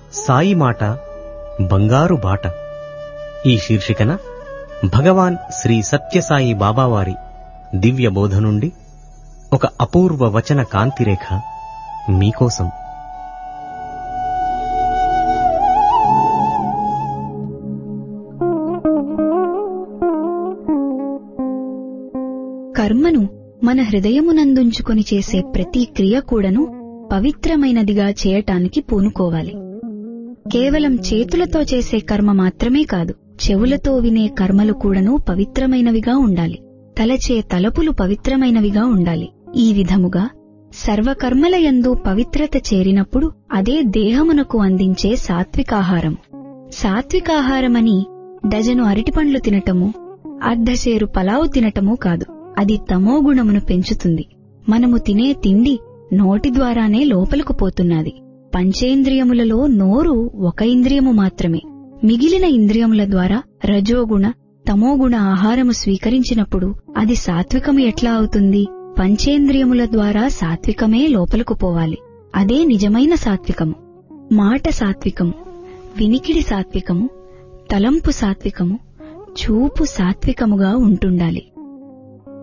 సాయి మాట బంగారు బాట ఈ శీర్షికన భగవాన్ శ్రీ సత్యసాయి బాబావారి దివ్య బోధ నుండి ఒక అపూర్వ వచన కాంతిరేఖ మీకోసం కర్మను మన హృదయమునందుంచుకొని చేసే ప్రతి క్రియ కూడాను పవిత్రమైనదిగా చేయటానికి పూనుకోవాలి కేవలం చేతులతో చేసే కర్మ మాత్రమే కాదు చెవులతో వినే కర్మలు కూడాను పవిత్రమైనవిగా ఉండాలి తలచే తలపులు పవిత్రమైనవిగా ఉండాలి ఈ విధముగా సర్వకర్మలయందు పవిత్రత చేరినప్పుడు అదే దేహమునకు అందించే సాత్వికాహారం సాత్వికాహారమని డజను అరటిపండ్లు తినటము అర్ధసేరు పలావు తినటము కాదు అది తమోగుణమును పెంచుతుంది మనము తినే తిండి నోటి ద్వారానే లోపలకు పోతున్నది పంచేంద్రియములలో నోరు ఒక ఇంద్రియము మాత్రమే మిగిలిన ఇంద్రియముల ద్వారా రజోగుణ తమోగుణ ఆహారము స్వీకరించినప్పుడు అది సాత్వికము ఎట్లా అవుతుంది పంచేంద్రియముల ద్వారా సాత్వికమే లోపలకు పోవాలి అదే నిజమైన సాత్వికము మాట సాత్వికము వినికిడి సాత్వికము తలంపు సాత్వికము చూపు సాత్వికముగా ఉంటుండాలి